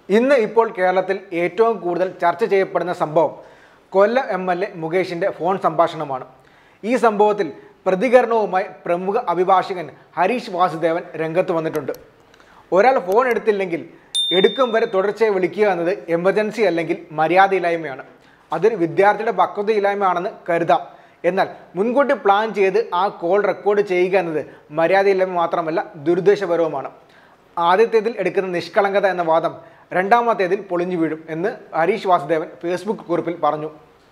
ഇന്ന് ഇപ്പോൾ കേരളത്തിൽ ഏറ്റവും കൂടുതൽ ചർച്ച ചെയ്യപ്പെടുന്ന സംഭവം കൊല്ലം എം എൽ എ മുകേഷിൻ്റെ ഫോൺ സംഭാഷണമാണ് ഈ സംഭവത്തിൽ പ്രതികരണവുമായി പ്രമുഖ അഭിഭാഷകൻ ഹരീഷ് വാസുദേവൻ രംഗത്ത് വന്നിട്ടുണ്ട് ഒരാൾ ഫോൺ എടുത്തില്ലെങ്കിൽ എടുക്കും വരെ തുടർച്ചയായി വിളിക്കുക എന്നത് എമർജൻസി അല്ലെങ്കിൽ മര്യാദയില്ലായ്മയാണ് അതൊരു വിദ്യാർത്ഥിയുടെ പക്വതയില്ലായ്മയാണെന്ന് കരുതാം എന്നാൽ മുൻകൂട്ടി പ്ലാൻ ചെയ്ത് ആ കോൾ റെക്കോർഡ് ചെയ്യുക എന്നത് മര്യാദയില്ലായ്മ മാത്രമല്ല ദുരുദ്ദേശപരവുമാണ് ആദ്യത്തേതിൽ എടുക്കുന്ന നിഷ്കളങ്കത എന്ന വാദം രണ്ടാമത്തേതിൽ പൊളിഞ്ഞു വീഴും എന്ന് ഹരീഷ് വാസുദേവൻ ഫേസ്ബുക്ക് കുറിപ്പിൽ പറഞ്ഞു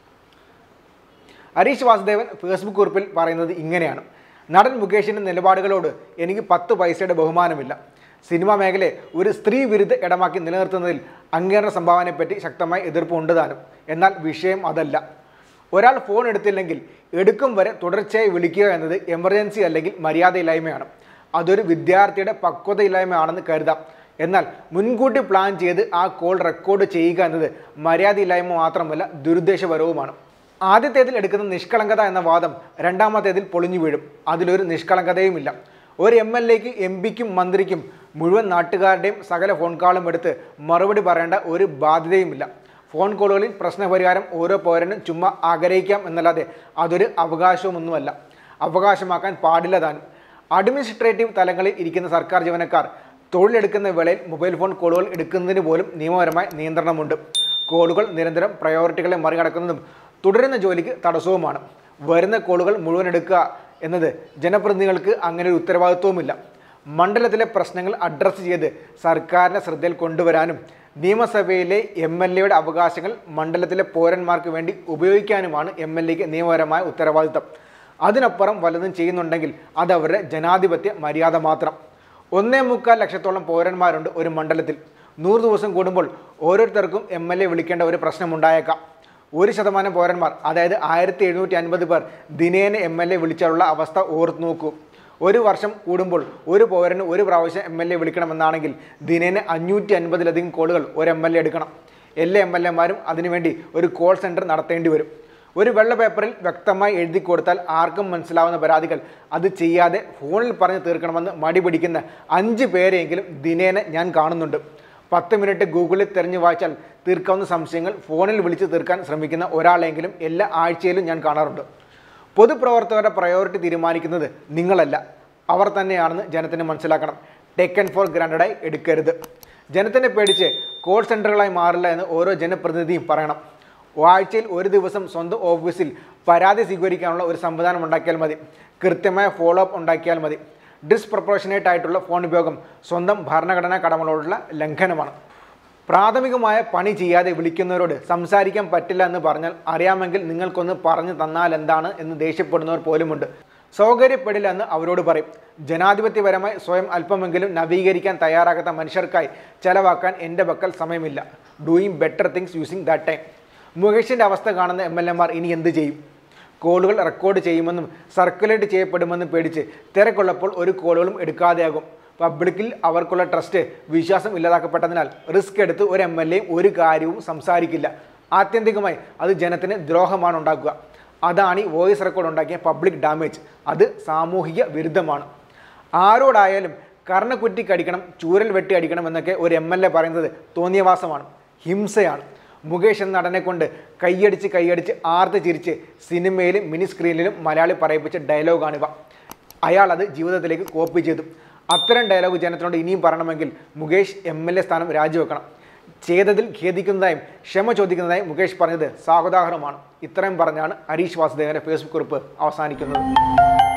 ഹരീഷ് വാസുദേവൻ ഫേസ്ബുക്ക് കുറിപ്പിൽ പറയുന്നത് ഇങ്ങനെയാണ് നടൻ മുകേഷിൻ്റെ നിലപാടുകളോട് എനിക്ക് പത്ത് പൈസയുടെ ബഹുമാനമില്ല സിനിമാ മേഖലയെ ഒരു സ്ത്രീ വിരുദ്ധ ഇടമാക്കി നിലനിർത്തുന്നതിൽ അങ്ങേറുടെ സംഭാവനയെപ്പറ്റി ശക്തമായ എതിർപ്പുണ്ട് താനും എന്നാൽ വിഷയം അതല്ല ഒരാൾ ഫോൺ എടുത്തില്ലെങ്കിൽ എടുക്കും വരെ തുടർച്ചയായി വിളിക്കുക എന്നത് എമർജൻസി അല്ലെങ്കിൽ മര്യാദയില്ലായ്മയാണ് അതൊരു വിദ്യാർത്ഥിയുടെ പക്വതയില്ലായ്മയാണെന്ന് കരുതാം എന്നാൽ മുൻകൂട്ടി പ്ലാൻ ചെയ്ത് ആ കോൾ റെക്കോർഡ് ചെയ്യുക എന്നത് മര്യാദയില്ലായ്മ മാത്രമല്ല ദുരുദ്ദേശപരവുമാണ് ആദ്യത്തേതിൽ എടുക്കുന്ന നിഷ്കളങ്കത എന്ന വാദം രണ്ടാമത്തേതിൽ പൊളിഞ്ഞു വീഴും അതിലൊരു നിഷ്കളങ്കതയുമില്ല ഒരു എം എൽ എക്ക് എം പിക്കും മന്ത്രിക്കും മുഴുവൻ നാട്ടുകാരുടെയും സകല ഫോൺ കോളും എടുത്ത് മറുപടി പറയേണ്ട ഒരു ബാധ്യതയുമില്ല ഫോൺ കോളുകളിൽ പ്രശ്നപരിഹാരം ഓരോ പൗരനും ചുമ്മാ ആഗ്രഹിക്കാം എന്നല്ലാതെ അതൊരു അവകാശവുമൊന്നുമല്ല അവകാശമാക്കാൻ പാടില്ല താനും അഡ്മിനിസ്ട്രേറ്റീവ് തലങ്ങളിൽ ഇരിക്കുന്ന സർക്കാർ ജീവനക്കാർ തൊഴിലെടുക്കുന്ന വേളയിൽ മൊബൈൽ ഫോൺ കോളുകൾ എടുക്കുന്നതിന് പോലും നിയമപരമായ നിയന്ത്രണമുണ്ട് കോളുകൾ നിരന്തരം പ്രയോറിറ്റികളെ മറികടക്കുന്നതും തുടരുന്ന ജോലിക്ക് തടസ്സവുമാണ് വരുന്ന കോളുകൾ മുഴുവൻ എടുക്കുക എന്നത് ജനപ്രതിനിധികൾക്ക് അങ്ങനെ ഒരു ഉത്തരവാദിത്വവുമില്ല മണ്ഡലത്തിലെ പ്രശ്നങ്ങൾ അഡ്രസ്സ് ചെയ്ത് സർക്കാരിനെ ശ്രദ്ധയിൽ കൊണ്ടുവരാനും നിയമസഭയിലെ എം എൽ എയുടെ അവകാശങ്ങൾ മണ്ഡലത്തിലെ പൗരന്മാർക്ക് വേണ്ടി ഉപയോഗിക്കാനുമാണ് എം എൽ എക്ക് നിയമപരമായ ഉത്തരവാദിത്തം അതിനപ്പുറം വല്ലതും ചെയ്യുന്നുണ്ടെങ്കിൽ അത് അവരുടെ ജനാധിപത്യ മര്യാദ മാത്രം ഒന്നേ മുക്കാൽ ലക്ഷത്തോളം പൗരന്മാരുണ്ട് ഒരു മണ്ഡലത്തിൽ നൂറ് ദിവസം കൂടുമ്പോൾ ഓരോരുത്തർക്കും എം എൽ എ വിളിക്കേണ്ട ഒരു പ്രശ്നമുണ്ടായേക്കാം ഒരു ശതമാനം പൗരന്മാർ അതായത് ആയിരത്തി എഴുന്നൂറ്റി അൻപത് പേർ ദിനേന എം എൽ എ വിളിച്ചാലുള്ള അവസ്ഥ ഓർത്ത് നോക്കൂ ഒരു വർഷം കൂടുമ്പോൾ ഒരു പൗരന് ഒരു പ്രാവശ്യം എം എൽ എ വിളിക്കണമെന്നാണെങ്കിൽ ദിനേന അഞ്ഞൂറ്റി അൻപതിലധികം കോളുകൾ ഒരു എം എൽ എ എടുക്കണം എല്ലാ എം എൽ എമാരും അതിനുവേണ്ടി ഒരു കോൾ സെൻറ്റർ നടത്തേണ്ടി വരും ഒരു വെള്ള പേപ്പറിൽ വ്യക്തമായി എഴുതി കൊടുത്താൽ ആർക്കും മനസ്സിലാവുന്ന പരാതികൾ അത് ചെയ്യാതെ ഫോണിൽ പറഞ്ഞ് തീർക്കണമെന്ന് മടി പിടിക്കുന്ന അഞ്ച് പേരെയെങ്കിലും ദിനേന ഞാൻ കാണുന്നുണ്ട് പത്ത് മിനിറ്റ് ഗൂഗിളിൽ തിരഞ്ഞു വായിച്ചാൽ തീർക്കാവുന്ന സംശയങ്ങൾ ഫോണിൽ വിളിച്ച് തീർക്കാൻ ശ്രമിക്കുന്ന ഒരാളെങ്കിലും എല്ലാ ആഴ്ചയിലും ഞാൻ കാണാറുണ്ട് പൊതുപ്രവർത്തകരുടെ പ്രയോറിറ്റി തീരുമാനിക്കുന്നത് നിങ്ങളല്ല അവർ തന്നെയാണെന്ന് ജനത്തിന് മനസ്സിലാക്കണം ടേക്കൻ ഫോർ ഗ്രാൻഡഡായി എടുക്കരുത് ജനത്തിനെ പേടിച്ച് കോൾ സെൻ്ററുകളായി മാറില്ല എന്ന് ഓരോ ജനപ്രതിനിധിയും പറയണം ആഴ്ചയിൽ ഒരു ദിവസം സ്വന്തം ഓഫീസിൽ പരാതി സ്വീകരിക്കാനുള്ള ഒരു സംവിധാനം ഉണ്ടാക്കിയാൽ മതി കൃത്യമായ ഫോളോ അപ്പ് ഉണ്ടാക്കിയാൽ മതി ഡിസ്പ്രപ്പോർഷനേറ്റ് ആയിട്ടുള്ള ഫോൺ ഉപയോഗം സ്വന്തം ഭരണഘടനാ കടമകളോടുള്ള ലംഘനമാണ് പ്രാഥമികമായ പണി ചെയ്യാതെ വിളിക്കുന്നവരോട് സംസാരിക്കാൻ പറ്റില്ല എന്ന് പറഞ്ഞാൽ അറിയാമെങ്കിൽ നിങ്ങൾക്കൊന്ന് പറഞ്ഞു തന്നാൽ എന്താണ് എന്ന് ദേഷ്യപ്പെടുന്നവർ പോലുമുണ്ട് സൗകര്യപ്പെടില്ല എന്ന് അവരോട് പറയും ജനാധിപത്യപരമായി സ്വയം അല്പമെങ്കിലും നവീകരിക്കാൻ തയ്യാറാകാത്ത മനുഷ്യർക്കായി ചെലവാക്കാൻ എൻ്റെ പക്കൽ സമയമില്ല doing better things using that time മുകേഷിൻ്റെ അവസ്ഥ കാണുന്ന എം എൽ എമാർ ഇനി എന്ത് ചെയ്യും കോളുകൾ റെക്കോർഡ് ചെയ്യുമെന്നും സർക്കുലേറ്റ് ചെയ്യപ്പെടുമെന്നും പേടിച്ച് തിരക്കുള്ളപ്പോൾ ഒരു കോളുകളും എടുക്കാതെയാകും പബ്ലിക്കിൽ അവർക്കുള്ള ട്രസ്റ്റ് വിശ്വാസം ഇല്ലാതാക്കപ്പെട്ടതിനാൽ റിസ്ക് എടുത്ത് ഒരു എം എൽ എയും ഒരു കാര്യവും സംസാരിക്കില്ല ആത്യന്തികമായി അത് ജനത്തിന് ദ്രോഹമാണ് ഉണ്ടാക്കുക അതാണ് ഈ വോയിസ് റെക്കോർഡ് ഉണ്ടാക്കിയ പബ്ലിക് ഡാമേജ് അത് സാമൂഹിക വിരുദ്ധമാണ് ആരോടായാലും കർണക്കുറ്റി കടിക്കണം ചൂരൽ വെട്ടി അടിക്കണം എന്നൊക്കെ ഒരു എം എൽ എ പറയുന്നത് തോന്നിയവാസമാണ് ഹിംസയാണ് മുകേഷ് എന്ന നടനെ കൊണ്ട് കൈയടിച്ച് കൈയടിച്ച് ആർത്ത് ചിരിച്ച് സിനിമയിലും മിനി സ്ക്രീനിലും മലയാളി പറയിപ്പിച്ച ഡയലോഗാണിവ അയാൾ അത് ജീവിതത്തിലേക്ക് കോപ്പി ചെയ്തു അത്തരം ഡയലോഗ് ജനത്തിനോട് ഇനിയും പറയണമെങ്കിൽ മുകേഷ് എം എൽ എ സ്ഥാനം രാജിവെക്കണം ചെയ്തതിൽ ഖേദിക്കുന്നതായും ക്ഷമ ചോദിക്കുന്നതായും മുകേഷ് പറഞ്ഞത് സ്വാഗതാർഹമാണ് ഇത്രയും പറഞ്ഞാണ് ഹരീഷ് വാസുദേവന്റെ ഫേസ്ബുക്ക് കുറിപ്പ് അവസാനിക്കുന്നത്